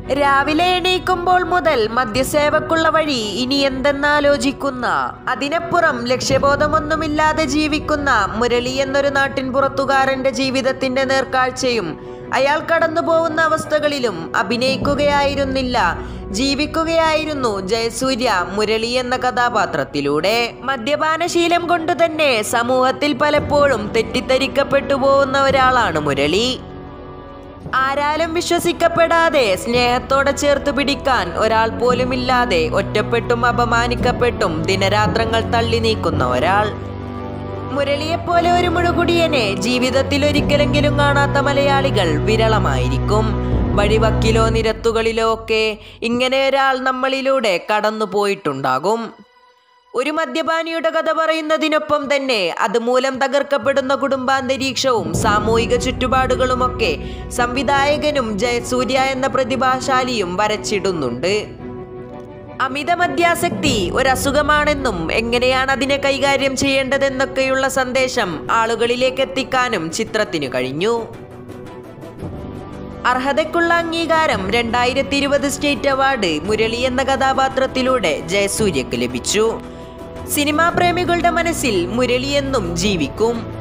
രാവിലെ എണീക്കുമ്പോൾ മുതൽ മദ്യസേവക്കുള്ള വഴി ഇനി എന്തെന്നാലോചിക്കുന്ന അതിനപ്പുറം ലക്ഷ്യബോധമൊന്നുമില്ലാതെ ജീവിക്കുന്ന മുരളി എന്നൊരു നാട്ടിൻ പുറത്തുകാരന്റെ ജീവിതത്തിന്റെ നേർക്കാഴ്ചയും അയാൾ കടന്നു പോകുന്ന അവസ്ഥകളിലും അഭിനയിക്കുകയായിരുന്നില്ല ജീവിക്കുകയായിരുന്നു ജയസൂര്യ മുരളി എന്ന കഥാപാത്രത്തിലൂടെ മദ്യപാനശീലം കൊണ്ട് തന്നെ സമൂഹത്തിൽ പലപ്പോഴും തെറ്റിദ്ധരിക്കപ്പെട്ടു പോകുന്ന ഒരാളാണ് മുരളി ആരാലും വിശ്വസിക്കപ്പെടാതെ സ്നേഹത്തോടെ ചേർത്ത് പിടിക്കാൻ ഒരാൾ പോലുമില്ലാതെ ഒറ്റപ്പെട്ടും അപമാനിക്കപ്പെട്ടും ദിനരാത്രങ്ങൾ തള്ളി നീക്കുന്ന ഒരാൾ മുരളിയെപ്പോലെ ഒരു മുഴുകുടിയനെ ജീവിതത്തിൽ ഒരിക്കലെങ്കിലും കാണാത്ത മലയാളികൾ വിരളമായിരിക്കും വഴിവക്കിലോ നിരത്തുകളിലോ ഒക്കെ ഇങ്ങനെ ഒരാൾ നമ്മളിലൂടെ കടന്നു പോയിട്ടുണ്ടാകും ഒരു മദ്യപാനിയുടെ കഥ പറയുന്നതിനൊപ്പം തന്നെ അതുമൂലം തകർക്കപ്പെടുന്ന കുടുംബാന്തരീക്ഷവും സാമൂഹിക ചുറ്റുപാടുകളുമൊക്കെ സംവിധായകനും ജയസൂര്യ എന്ന പ്രതിഭാശാലിയും വരച്ചിടുന്നുണ്ട് അമിത മദ്യാസക്തി ഒരസുഖമാണെന്നും എങ്ങനെയാണ് അതിനെ കൈകാര്യം ചെയ്യേണ്ടതെന്നൊക്കെയുള്ള സന്ദേശം ആളുകളിലേക്ക് എത്തിക്കാനും ചിത്രത്തിനു കഴിഞ്ഞു അർഹതയ്ക്കുള്ള അംഗീകാരം രണ്ടായിരത്തി ഇരുപത് സ്റ്റേറ്റ് അവാർഡ് മുരളി എന്ന കഥാപാത്രത്തിലൂടെ ജയസൂര്യക്ക് ലഭിച്ചു സിനിമാ പ്രേമികളുടെ മനസ്സിൽ മുരളി എന്നും ജീവിക്കും